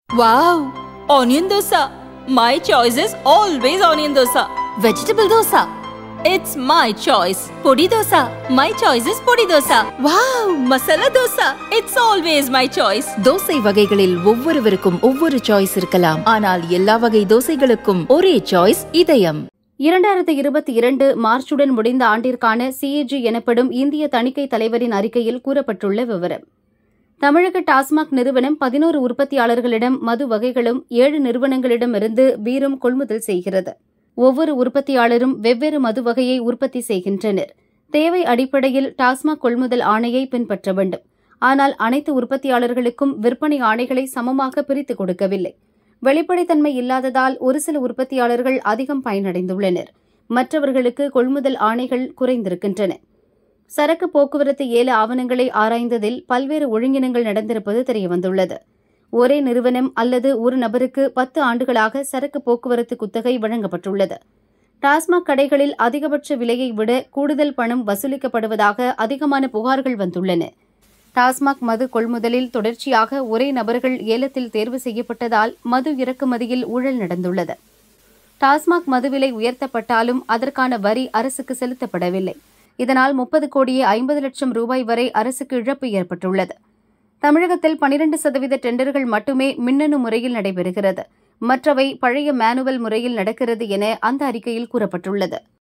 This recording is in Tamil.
wow onion dosa my choice is always onion dosa vegetable dosa it's my choice podi dosa my choice is podi dosa wow masala dosa it's always my choice தோசை வகைகளில் ஒவ்வொருவருக்கும் ஒவ்வொரு சாய்ஸ் இருக்கலாம் ஆனால் எல்லா வகை தோசைகளுக்கும் ஒரே சாய்ஸ் இதயம் இரண்டாயிரத்து இருபத்தி இரண்டு மார்ச்சுடன் முடிந்த ஆண்டிற்கான சிஏஜி எனப்படும் இந்திய தணிக்கை தலைவரின் அறிக்கையில் கூறப்பட்டுள்ள விவரம் தமிழக டாஸ்மாக் நிறுவனம் பதினோரு உற்பத்தியாளர்களிடம் மது வகைகளும் ஏழு நிறுவனங்களிடமிருந்து பீரும் கொள்முதல் செய்கிறது ஒவ்வொரு உற்பத்தியாளரும் வெவ்வேறு மது வகையை உற்பத்தி செய்கின்றனர் தேவை அடிப்படையில் டாஸ்மாக் கொள்முதல் ஆணையை பின்பற்ற வேண்டும் ஆனால் அனைத்து உற்பத்தியாளர்களுக்கும் விற்பனை ஆணைகளை சமமாக பிரித்துக் கொடுக்கவில்லை வெளிப்படைத்தன்மை இல்லாததால் ஒரு சில உற்பத்தியாளர்கள் அதிகம் பயனடைந்துள்ளனர் மற்றவர்களுக்கு கொள்முதல் ஆணைகள் குறைந்திருக்கின்றன சரக்கு போக்குவரத்து ஏல ஆவணங்களை ஆராய்ந்ததில் பல்வேறு ஒழுங்கினங்கள் நடந்திருப்பது தெரியவந்துள்ளது ஒரே நிறுவனம் அல்லது ஒரு நபருக்கு பத்து ஆண்டுகளாக சரக்கு போக்குவரத்து குத்தகை வழங்கப்பட்டுள்ளது டாஸ்மாக் கடைகளில் அதிகபட்ச விலையை விட கூடுதல் பணம் வசூலிக்கப்படுவதாக அதிகமான புகார்கள் வந்துள்ளன டாஸ்மாக் மது கொள்முதலில் தொடர்ச்சியாக ஒரே நபர்கள் ஏலத்தில் தேர்வு செய்யப்பட்டதால் மது இறக்குமதியில் ஊழல் நடந்துள்ளது டாஸ்மாக் மது விலை உயர்த்தப்பட்டாலும் அதற்கான வரி அரசுக்கு செலுத்தப்படவில்லை இதனால் முப்பது கோடியே ஐம்பது லட்சம் ரூபாய் வரை அரசுக்கு இழப்பு ஏற்பட்டுள்ளது தமிழகத்தில் பனிரண்டு சதவீத டெண்டர்கள் மட்டுமே மின்னணு முறையில் நடைபெறுகிறது மற்றவை பழைய மேனுவல் முறையில் நடக்கிறது என அந்த அறிக்கையில் கூறப்பட்டுள்ளது